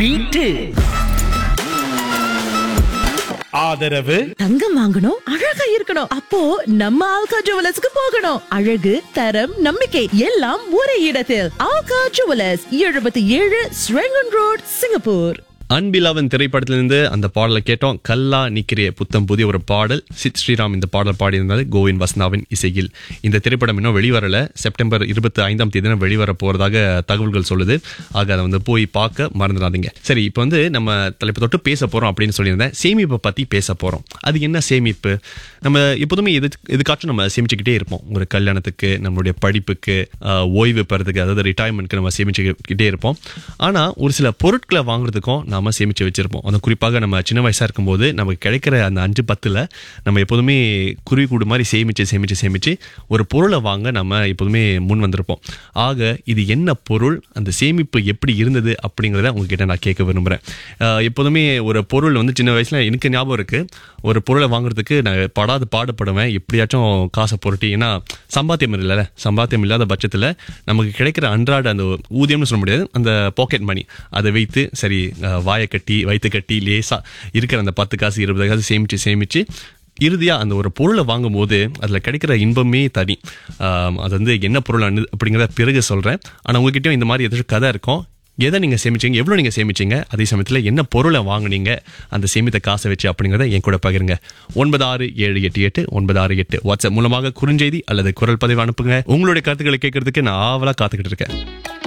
beat ஆதரவு தங்கம் வாங்கணும் அழகா இருக்கணும் அப்போ நம்ம ஆல்கா ஜுவலர்ஸ்க்கு போகணும் அழகு தரம் நம்பிக்கை எல்லாம் ஒரே இடத்தில் ஆல்கா ஜுவலர்ஸ் எழுபத்தி ஏழு ஸ்ரெங்கன் ரோட் சிங்கப்பூர் அன்பிலாவன் திரைப்படத்திலிருந்து அந்த பாடலை கேட்டோம் கல்லா நிக்கிறிய புத்தம் புதிய ஒரு பாடல் சித் ஸ்ரீராம் இந்த பாடல் பாடியிருந்தது கோவிந்த் வசனாவின் இசையில் இந்த திரைப்படம் இன்னும் வெளிவரல செப்டம்பர் இருபத்தி ஐந்தாம் தேதி தான் வெளிவர போறதாக தகவல்கள் சொல்லுது ஆக அதை வந்து போய் பார்க்க மறந்துடாதீங்க சரி இப்போ வந்து நம்ம தலைப்பு தொட்டு பேச போறோம் அப்படின்னு சொல்லியிருந்தேன் சேமிப்பை பத்தி பேச போறோம் அது என்ன சேமிப்பு நம்ம எப்போதுமே எது எதுக்காச்சும் நம்ம சேமிச்சுக்கிட்டே இருப்போம் ஒரு கல்யாணத்துக்கு நம்மளுடைய படிப்புக்கு ஆஹ், ஓய்வு பெறதுக்கு அதாவது ரிட்டையர்மெண்ட்க்கு நம்ம சேமிச்சுக்கிட்டே இருப்போம் ஆனா ஒரு சில பொருட்களை வாங்குறதுக்கும் நாம சேமிச்சு வச்சிருப்போம் அது குறிப்பாக நம்ம சின்ன வயசா இருக்கும்போது நமக்கு கிடைக்கிற அந்த அஞ்சு பத்துல நம்ம எப்போதுமே குருவி கூடு மாதிரி சேமிச்சு சேமிச்சு சேமிச்சு ஒரு பொருளை வாங்க நம்ம எப்போதுமே முன் வந்திருப்போம் ஆக இது என்ன பொருள் அந்த சேமிப்பு எப்படி இருந்தது அப்படிங்கிறத உங்ககிட்ட நான் கேட்க விரும்புறேன் ஆஹ், எப்போதுமே ஒரு பொருள் வந்து சின்ன வயசுல எனக்கு ஞாபகம் இருக்கு ஒரு பொருளை வாங்குறதுக்கு நான் படாது பாடுபடுவேன் எப்படியாச்சும் காசை புரட்டி ஏன்னா சம்பாத்தியம் இல்லைல்ல சம்பாத்தியம் இல்லாத பட்சத்தில் நமக்கு கிடைக்கிற அன்றாட அந்த ஊதியம்னு சொல்ல முடியாது அந்த பாக்கெட் மணி அதை வைத்து சரி அஹ், வாயை கட்டி வயிற்று கட்டி லேசா இருக்கிற அந்த பத்து காசு இருபது காசு சேமிச்சு சேமிச்சு இறுதியா அந்த ஒரு பொருளை வாங்கும்போது அதுல கிடைக்கிற இன்பமே தனி ஆம், அது வந்து என்ன பொருள் அனு- அப்படிங்கிறத பிறகு சொல்றேன் ஆனா உங்ககிட்டயும் இந்த மாதிரி ஏதாச்சும் கதை இருக்கும் எதை நீங்க சேமிச்சீங்க எவ்வளவு நீங்க சேமிச்சீங்க அதே சமயத்துல என்ன பொருளை வாங்குனீங்க அந்த சேமித்த காசை வச்சு அப்படிங்கறத என் கூட பகிருங்க ஒன்பது ஆறு ஏழு எட்டு எட்டு ஒன்பது ஆறு எட்டு வாட்ஸ்அப் மூலமாக குறுஞ்செய்தி அல்லது குரல் பதிவு அனுப்புங்க உங்களுடைய கருத்துக்களை கேட்கறதுக்கு நான் ஆவலா காத்துக்கிட்டு இருக்கேன்